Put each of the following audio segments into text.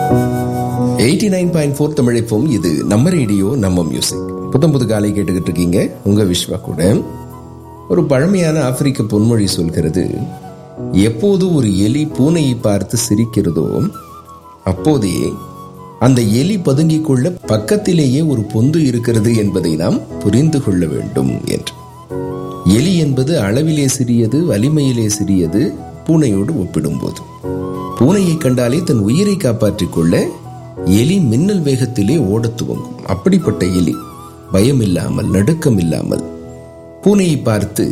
eighty nine point four தமிழைப்போம் இது நம்ம ரேடியோ நம்ம மியூசிக் புத்தம் புது காலை கேட்டுக்கிட்டு இருக்கீங்க உங்க விஸ்வா கூட ஒரு பழமையான ஆப்பிரிக்க பொன்மொழி சொல்கிறது எப்போது ஒரு எலி பூனையை பார்த்து சிரிக்கிறதோ அப்போதே அந்த எலி பதுங்கிக் கொள்ள பக்கத்திலேயே ஒரு பொந்து இருக்கிறது என்பதை நாம் புரிந்து கொள்ள வேண்டும் என்று எலி என்பது அளவிலே சிறியது வலிமையிலே சிறியது பூனையோடு ஒப்பிடும்போது பூனையை கண்டாலே தன் உயிரை காப்பாற்றிக் கொள்ள எலி மின்னல் வேகத்திலே ஓடத் துவங்கும் அப்படிப்பட்ட எலி பயம் இல்லாமல் நடுக்கம் இல்லாமல் பூனையை பார்த்து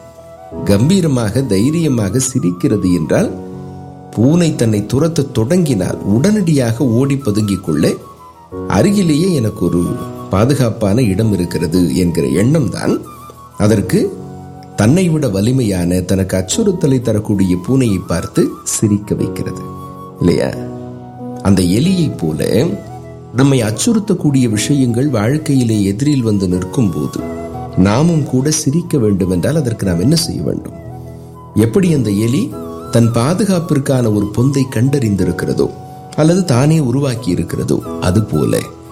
கம்பீரமாக தைரியமாக சிரிக்கிறது என்றால் பூனை தன்னை துரத்த தொடங்கினால் உடனடியாக ஓடி பதுங்கிக் கொள்ள அருகிலேயே எனக்கு ஒரு பாதுகாப்பான இடம் இருக்கிறது என்கிற எண்ணம் தான் அதற்கு தன்னை விட வலிமையான தனக்கு அச்சுறுத்தலை தரக்கூடிய பூனையை பார்த்து சிரிக்க வைக்கிறது இல்லையா அந்த எலியைப் போல நம்மை அச்சுறுத்தக்கூடிய விஷயங்கள் வாழ்க்கையிலே எதிரில் வந்து நிற்கும் போது நாமும் கூட சிரிக்க வேண்டும் என்றால் அதற்கு நாம் என்ன செய்ய வேண்டும் எப்படி அந்த எலி தன் பாதுகாப்பிற்கான ஒரு பொந்தை கண்டறிந்திருக்கிறதோ அல்லது தானே உருவாக்கி இருக்கிறதோ அதுபோல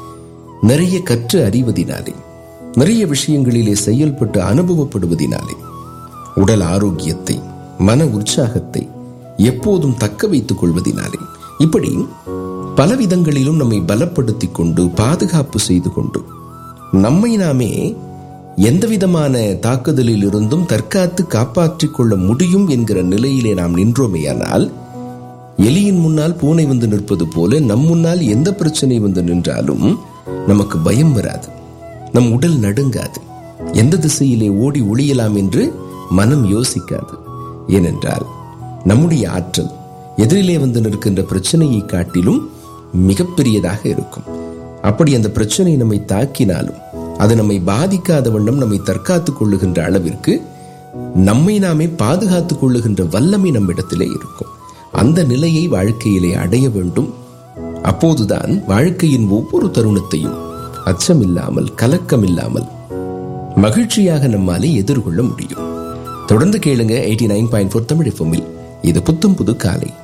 நிறைய கற்று அறிவதினாலே நிறைய விஷயங்களிலே செயல்பட்டு அனுபவப்படுவதினாலே உடல் ஆரோக்கியத்தை மன உற்சாகத்தை எப்போதும் தக்க வைத்துக் கொள்வதினாலே இப்படி பல விதங்களிலும் நம்மை பலப்படுத்திக் கொண்டு பாதுகாப்பு செய்து கொண்டு நம்மை நாமே எந்த விதமான தாக்குதலில் இருந்தும் தற்காத்து காப்பாற்றிக் கொள்ள முடியும் என்கிற நிலையிலே நாம் நின்றோமேயானால் எலியின் முன்னால் பூனை வந்து நிற்பது போல நம் முன்னால் எந்த பிரச்சனை வந்து நின்றாலும் நமக்கு பயம் வராது நம் உடல் நடுங்காது எந்த திசையிலே ஓடி ஒளியலாம் என்று மனம் யோசிக்காது ஏனென்றால் நம்முடைய ஆற்றல் எதிரிலே வந்து நிற்கின்ற பிரச்சனையை காட்டிலும் மிகப்பெரியதாக இருக்கும் அப்படி அந்த பிரச்சனை நம்மை தாக்கினாலும் அது நம்மை பாதிக்காத வண்ணம் நம்மை தற்காத்துக் கொள்ளுகின்ற அளவிற்கு நம்மை நாமே பாதுகாத்துக் கொள்ளுகின்ற வல்லமை நம்மிடத்திலே இருக்கும் அந்த நிலையை வாழ்க்கையிலே அடைய வேண்டும் அப்போதுதான் வாழ்க்கையின் ஒவ்வொரு தருணத்தையும் அச்சமில்லாமல் கலக்கமில்லாமல் மகிழ்ச்சியாக நம்மாலே எதிர்கொள்ள முடியும் தொடர்ந்து கேளுங்க eighty nine point four Tamil எஃப்எம்மில் இது புத்தம் புது காலை